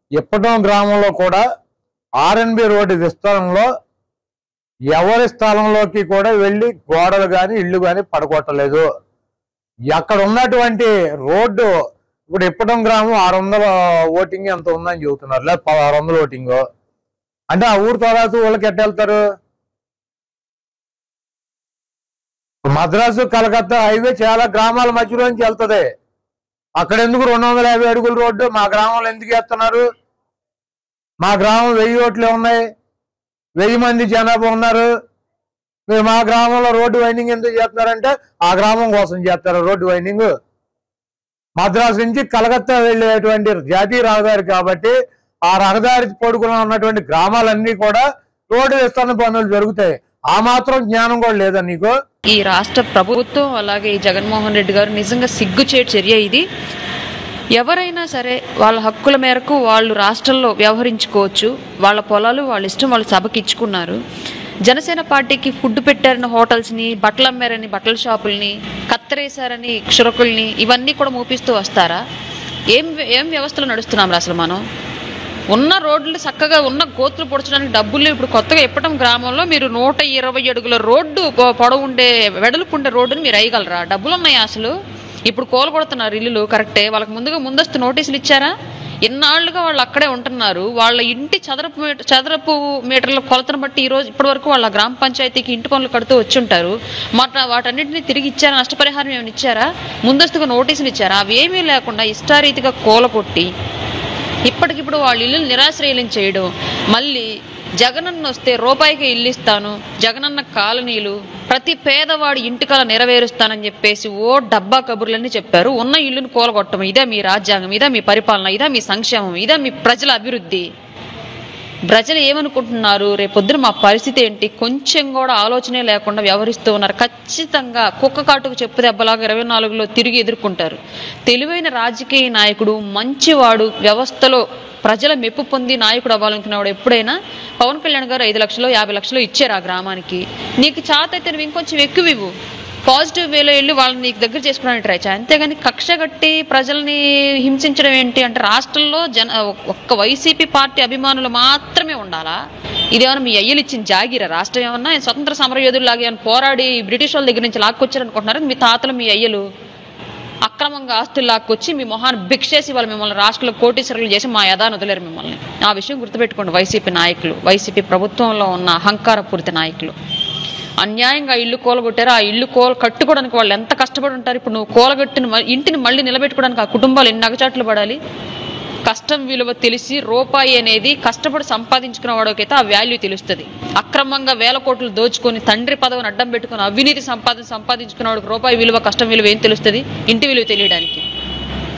ఇప్పటం గ్రామంలో కూడా R&B road విస్తరణలో ఎవరి స్థలంలోకి కూడా వెళ్ళి గోడలు కానీ ఇళ్ళు కానీ పడగొట్టలేదు అక్కడ ఉన్నటువంటి రోడ్డు ఇప్పుడు ఇప్పటం గ్రామం ఆరు వందల ఓటింగ్ ఎంత ఉందని చెబుతున్నారు లేదా ఆరు వందల ఓటింగ్ అంటే ఆ ఊరు తర్వాత వాళ్ళకి ఎట్ట వెళ్తారు మద్రాసు కలకత్తా హైవే చాలా గ్రామాల మధ్యలోంచి వెళ్తది అక్కడ ఎందుకు రెండు వందల యాభై అడుగుల రోడ్డు మా గ్రామంలో ఎందుకు వేస్తున్నారు మా గ్రామం వెయ్యి ఓట్లే ఉన్నాయి వెయ్యి మంది జనాభా ఉన్నారు మీరు మా గ్రామంలో రోడ్డు వైండింగ్ ఎందుకు చేస్తున్నారంటే ఆ గ్రామం కోసం చేస్తారు రోడ్డు వైండింగ్ మద్రాసు నుంచి కలకత్తా వెళ్ళేటువంటి జాతీయ రహదారి కాబట్టి ఆ రహదారి పొడుగున ఉన్నటువంటి గ్రామాలన్నీ కూడా రోడ్డు విస్తరణ పనులు జరుగుతాయి ఆ మాత్రం జ్ఞానం కూడా లేదా నీకు ఈ రాష్ట్ర ప్రభుత్వం అలాగే ఈ జగన్మోహన్ రెడ్డి గారు నిజంగా సిగ్గుచేటు చర్య ఇది ఎవరైనా సరే వాళ్ళ హక్కుల మేరకు వాళ్ళు రాష్ట్రంలో వ్యవహరించుకోవచ్చు వాళ్ళ పొలాలు వాళ్ళ ఇష్టం వాళ్ళు సభకి ఇచ్చుకున్నారు జనసేన పార్టీకి ఫుడ్ పెట్టారని హోటల్స్ని బట్టలు అమ్మారని బట్టల షాపుల్ని కత్తరేశారని క్షురకుల్ని ఇవన్నీ కూడా మూపిస్తూ వస్తారా ఏం ఏం వ్యవస్థలో నడుస్తున్నాం అసలు మనం ఉన్న రోడ్లు చక్కగా ఉన్న గోతులు పొడచడానికి డబ్బులు లేవు. ఇప్పుడు కొత్తగా ఇప్పటం గ్రామంలో మీరు నూట ఇరవై అడుగుల రోడ్డు పొ- పొడవు ఉండే వెడల్పు ఉండే రోడ్డుని మీరు వేయగలరా డబ్బులు ఉన్నాయా అసలు ఇప్పుడు కోలు కొడుతున్నారు ఇల్లులు కరెక్టే వాళ్ళకి ముందుగా ముందస్తు నోటీసులు ఇచ్చారా ఎన్నాళ్ళుగా వాళ్ళు అక్కడే ఉంటున్నారు వాళ్ళ ఇంటి చదరపు మీట- చదరపు మీటర్ల కొలతను బట్టి ఈ రోజు ఇప్పటి వరకు వాళ్ళ గ్రామ పంచాయతీకి ఇంటి పనులు కడుతూ వచ్చి ఉంటారు మాట వాటన్నిటిని తిరిగి ఇచ్చారా నష్టపరిహారం ఏమైనా ఇచ్చారా ముందస్తుగా నోటీసులు ఇచ్చారా అవి ఏమీ లేకుండా ఇష్టారీతిగా కోల కొట్టి ఇప్పటికిప్పుడు వాళ్ళ ఇల్లు నిరాశ్రయం చేయడం మళ్ళీ జగనన్న వస్తే రూపాయికి ఇల్లు ఇస్తాను జగనన్న కాలనీలు ప్రతి పేదవాడి ఇంటికల నెరవేరుస్తానని చెప్పేసి ఓ డబ్బా కబుర్లన్నీ చెప్పారు ఉన్న ఇల్లుని కూలగొట్టడం ఇదే మీ రాజ్యాంగం ఇదే మీ పరిపాలన ఇదే మీ సంక్షేమం ఇదే మీ ప్రజల అభివృద్ధి ప్రజలు ఏమనుకుంటున్నారు రేపొద్దున మా పరిస్థితి ఏంటి కొంచెం కూడా ఆలోచనే లేకుండా వ్యవహరిస్తూ ఉన్నారు ఖచ్చితంగా కుక్క కాటుకు చెప్పు దెబ్బలాగా ఇరవై నాలుగులో తిరిగి ఎదుర్కొంటారు తెలివైన రాజకీయ నాయకుడు మంచివాడు వ్యవస్థలో ప్రజల మెప్పు పొంది నాయకుడు అవ్వాలనుకున్నవాడు ఎప్పుడైనా పవన్ కళ్యాణ్ గారు ఐదు లక్షలు యాభై లక్షలు ఇచ్చారు ఆ గ్రామానికి నీకు చాత అయితే నువ్వు ఇంకొంచెం ఎక్కువ ఇవ్వు పాజిటివ్ వేలో వెళ్ళి వాళ్ళని నీకు దగ్గర చేసుకోవడానికి ట్రై చేయి అంతేగాని కక్ష కట్టి ప్రజల్ని హింసించడం ఏంటి అంటే రాష్ట్రంలో జన ఒక్క వైసీపీ పార్టీ అభిమానులు మాత్రమే ఉండాలా ఇదేమన్నా మీ అయ్యలు ఇచ్చిన జాగిరా రాష్ట్రం ఏమన్నా స్వతంత్ర సమరయోధుల్లాగా ఏమైనా పోరాడి బ్రిటిష్ వాళ్ళ దగ్గర నుంచి లాక్కొచ్చారనుకుంటున్నారు మీ తాతలు మీ అయ్యలు అక్రమంగా ఆస్తులు లాక్కొచ్చి మీ మొహాన్ని భిక్షేసి వాళ్ళు మిమ్మల్ని రాష్ట్రంలో కోటీశ్వరులు చేసి మా యథాన్ని వదిలేరు మిమ్మల్ని ఆ విషయం గుర్తుపెట్టుకోండి వైసీపీ నాయకులు వైసీపీ ప్రభుత్వంలో ఉన్న అహంకారపూరిత నాయకులు అన్యాయంగా ఇల్లు కూలగొట్టారు ఆ ఇల్లు కోల కట్టుకోవడానికి వాళ్ళు ఎంత కష్టపడి ఉంటారు ఇప్పుడు నువ్వు కూలగొట్టిన మ- ఇంటిని మళ్ళీ నిలబెట్టుకోవడానికి ఆ కుటుంబాలు ఎన్ని అగచాట్లు పడాలి కష్టం విలువ తెలిసి రూపాయి అనేది కష్టపడి సంపాదించుకున్న వాడికైతే ఆ వాల్యూ తెలుస్తుంది అక్రమంగా వేల కోట్లు దోచుకొని తండ్రి పదవిని అడ్డం పెట్టుకొని అవినీతి సంపాదన సంపాదించుకున్న వాడికి రూపాయి విలువ కష్టం విలువ ఏం తెలుస్తుంది ఇంటి విలువ తెలియడానికి